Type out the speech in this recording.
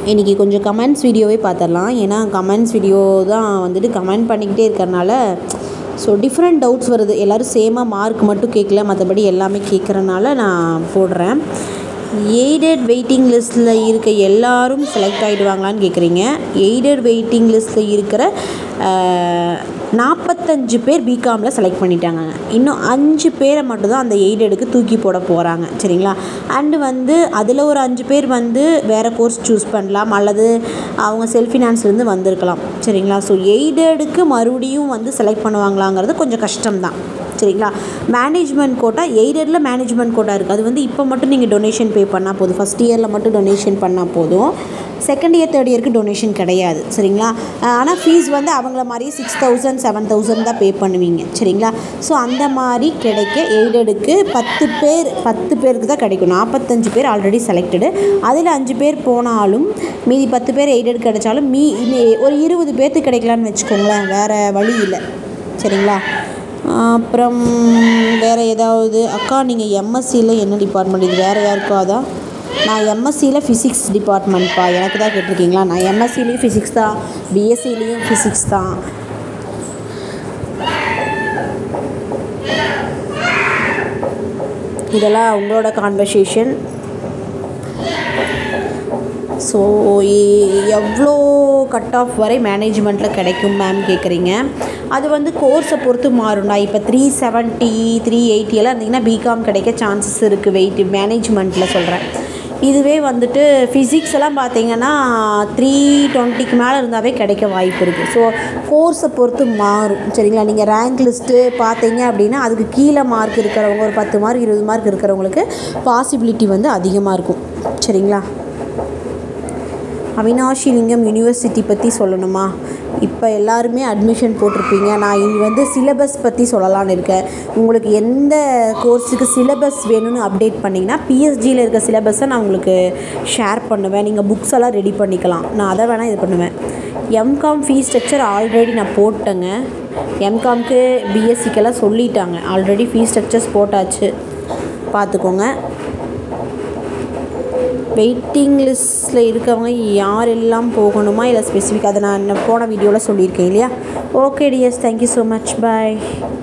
இன்றைக்கி கொஞ்சம் கமெண்ட்ஸ் வீடியோவே பார்த்துடலாம் ஏன்னா கமெண்ட்ஸ் வீடியோ தான் வந்துட்டு கமெண்ட் பண்ணிக்கிட்டே இருக்கிறனால ஸோ டிஃப்ரெண்ட் டவுட்ஸ் வருது எல்லோரும் சேமாக மார்க் மட்டும் கேட்கல மற்றபடி எல்லாமே கேட்குறனால நான் போடுறேன் எய்டட் வெயிட்டிங் லிஸ்ட்டில் இருக்க எல்லாரும் செலக்ட் ஆகிடுவாங்களான்னு கேட்குறீங்க எய்டட் வெயிட்டிங் லிஸ்ட்டில் இருக்கிற நாற்பத்தஞ்சு பேர் பிகாமில் செலக்ட் பண்ணிட்டாங்க இன்னும் அஞ்சு பேரை மட்டும்தான் அந்த எய்டடுக்கு தூக்கி போட போகிறாங்க சரிங்களா அண்டு வந்து அதில் ஒரு அஞ்சு பேர் வந்து வேறு கோர்ஸ் சூஸ் பண்ணலாம் அல்லது அவங்க செல்ஃப் ஃபினான்ஸ்லேருந்து வந்திருக்கலாம் சரிங்களா ஸோ எய்டடுக்கு மறுபடியும் வந்து செலக்ட் பண்ணுவாங்களாங்கிறது கொஞ்சம் கஷ்டம்தான் சரிங்களா மேனேஜ்மெண்ட் கோட்டா எய்டடில் மேனேஜ்மெண்ட் கோட்டா இருக்குது அது வந்து இப்போ மட்டும் நீங்கள் டொனேஷன் பே பண்ணால் போதும் ஃபஸ்ட் இயரில் மட்டும் டொனேஷன் பண்ணால் போதும் செகண்ட் இயர் தேர்ட் இயருக்கு டொனேஷன் கிடையாது சரிங்களா ஆனால் ஃபீஸ் வந்து அவங்கள மாதிரி சிக்ஸ் தௌசண்ட் செவன் தௌசண்ட் தான் பே பண்ணுவீங்க சரிங்களா ஸோ அந்த மாதிரி கிடைக்க எய்டடுக்கு பத்து பேர் பத்து பேருக்கு தான் கிடைக்கும் நாற்பத்தஞ்சு பேர் ஆல்ரெடி செலக்டடு அதில் அஞ்சு பேர் போனாலும் மீதி பத்து பேர் எய்டட் கிடைச்சாலும் மீ ஒரு இருபது பேர்த்துக்கு கிடைக்கலான்னு வச்சுக்கோங்களேன் வேறு வழி இல்லை சரிங்களா அப்புறம் வேறு ஏதாவது அக்கா நீங்கள் எம்எஸ்சியில் என்ன டிபார்ட்மெண்ட் இது வேறு யாருக்கோ அதான் நான் எம்எஸ்சியில் ஃபிசிக்ஸ் டிபார்ட்மெண்ட்ப்பா எனக்கு தான் கேட்டிருக்கீங்களா நான் எம்எஸ்சிலையும் ஃபிசிக்ஸ் தான் பிஎஸ்சிலையும் ஃபிசிக்ஸ் தான் இதெல்லாம் உங்களோட கான்வர்சேஷன் ஸோ எவ்வளோ கட் ஆஃப் வரை மேனேஜ்மெண்ட்டில் கிடைக்கும் மேம் கேட்குறீங்க அது வந்து கோர்ஸை பொறுத்து மாறும்டா இப்போ த்ரீ செவன்ட்டி த்ரீ எயிட்டி எல்லாம் இருந்தீங்கன்னா பிகாம் கிடைக்க சான்சஸ் இருக்குது வெயிட் மேனேஜ்மெண்ட்டில் சொல்கிறேன் இதுவே வந்துட்டு ஃபிசிக்ஸ் எல்லாம் பார்த்தீங்கன்னா த்ரீ டுவெண்ட்டிக்கு மேலே இருந்தாவே கிடைக்க வாய்ப்பு இருக்குது ஸோ கோர்ஸை பொறுத்து மாறும் சரிங்களா நீங்கள் ரேங்க் லிஸ்ட்டு பார்த்தீங்க அப்படின்னா அதுக்கு கீழே மார்க் இருக்கிறவங்க ஒரு பத்து மார்க் இருபது மார்க் இருக்கிறவங்களுக்கு பாசிபிலிட்டி வந்து அதிகமாக இருக்கும் சரிங்களா அவினாஷி லிங்கம் யூனிவர்சிட்டி பற்றி சொல்லணுமா இப்போ எல்லாருமே அட்மிஷன் போட்டிருப்பீங்க நான் இனி வந்து சிலபஸ் பற்றி சொல்லலான்னு இருக்கேன் உங்களுக்கு எந்த கோர்ஸுக்கு சிலபஸ் வேணும்னு அப்டேட் பண்ணிங்கன்னா பிஎஸ்ஜியில் இருக்க சிலபஸை நான் உங்களுக்கு ஷேர் பண்ணுவேன் நீங்கள் புக்ஸ் எல்லாம் ரெடி பண்ணிக்கலாம் நான் அதை வேணால் இது பண்ணுவேன் எம்காம் ஃபீஸ் ஸ்ட்ரக்சர் ஆல்ரெடி நான் போட்டேங்க எம்காம்க்கு பிஎஸ்சிக்கெல்லாம் சொல்லிட்டாங்க ஆல்ரெடி ஃபீஸ் ஸ்ட்ரக்சர்ஸ் போட்டாச்சு பார்த்துக்கோங்க வெயிட்டிங் லிஸ்ட்டில் இருக்கவங்க யாரெல்லாம் போகணுமா இல்லை ஸ்பெசிஃபிக் அதை நான் போன வீடியோவில் சொல்லியிருக்கேன் இல்லையா okay dears thank you so much பாய்